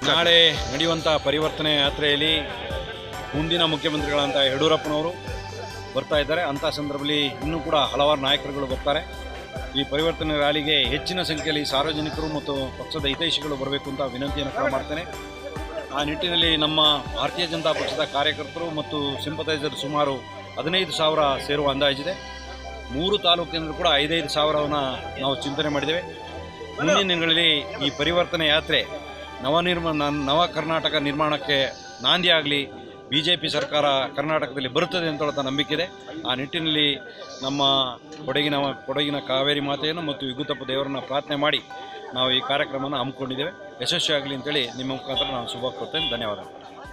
ನಾಳೆ ನಡೆಯುವಂಥ ಪರಿವರ್ತನೆ ಯಾತ್ರೆಯಲ್ಲಿ ಮುಂದಿನ ಮುಖ್ಯಮಂತ್ರಿಗಳಂತ ಯಡಿಯೂರಪ್ಪನವರು ಬರ್ತಾ ಇದ್ದಾರೆ ಅಂಥ ಸಂದರ್ಭದಲ್ಲಿ ಇನ್ನೂ ಕೂಡ ಹಲವಾರು ನಾಯಕರುಗಳು ಬರ್ತಾರೆ ಈ ಪರಿವರ್ತನೆ ರ್ಯಾಲಿಗೆ ಹೆಚ್ಚಿನ ಸಂಖ್ಯೆಯಲ್ಲಿ ಸಾರ್ವಜನಿಕರು ಮತ್ತು ಪಕ್ಷದ ಹಿತೈಷಿಗಳು ಬರಬೇಕು ಅಂತ ವಿನಂತಿಯನ್ನು ಕೂಡ ಮಾಡ್ತೇನೆ ಆ ನಿಟ್ಟಿನಲ್ಲಿ ನಮ್ಮ ಭಾರತೀಯ ಜನತಾ ಪಕ್ಷದ ಕಾರ್ಯಕರ್ತರು ಮತ್ತು ಸಿಂಪತೈಸರ್ ಸುಮಾರು ಹದಿನೈದು ಸಾವಿರ ಸೇರುವ ಅಂದಾಜಿದೆ ಮೂರು ತಾಲೂಕಿನಲ್ಲಿ ಕೂಡ ಐದೈದು ಸಾವಿರವನ್ನು ನಾವು ಚಿಂತನೆ ಮಾಡಿದ್ದೇವೆ ಮುಂದಿನ ದಿನಗಳಲ್ಲಿ ಈ ಪರಿವರ್ತನೆ ಯಾತ್ರೆ ನವನಿರ್ಮ ನ- ನವ ಕರ್ನಾಟಕ ನಿರ್ಮಾಣಕ್ಕೆ ನಾಂದಿ ಆಗಲಿ ಬಿ ಜೆ ಪಿ ಸರ್ಕಾರ ಕರ್ನಾಟಕದಲ್ಲಿ ಬರುತ್ತದೆ ಅಂತ ಹೇಳುವಂಥ ನಂಬಿಕೆ ಇದೆ ಆ ನಿಟ್ಟಿನಲ್ಲಿ ನಮ್ಮ ಕೊಡಗಿನ ಕೊಡಗಿನ ಕಾವೇರಿ ಮಾತೆಯನ್ನು ಮತ್ತು ವಿಗುತಪ್ಪ ದೇವರನ್ನ ಪ್ರಾರ್ಥನೆ ಮಾಡಿ ನಾವು ಈ ಕಾರ್ಯಕ್ರಮವನ್ನು ಹಮ್ಮಿಕೊಂಡಿದ್ದೇವೆ ಯಶಸ್ವಿಯಾಗಲಿ ಅಂತೇಳಿ ನಿಮ್ಮ ಮುಖಾಂತರ ನಾನು ಶುಭ ಕೋರ್ತೇನೆ ಧನ್ಯವಾದ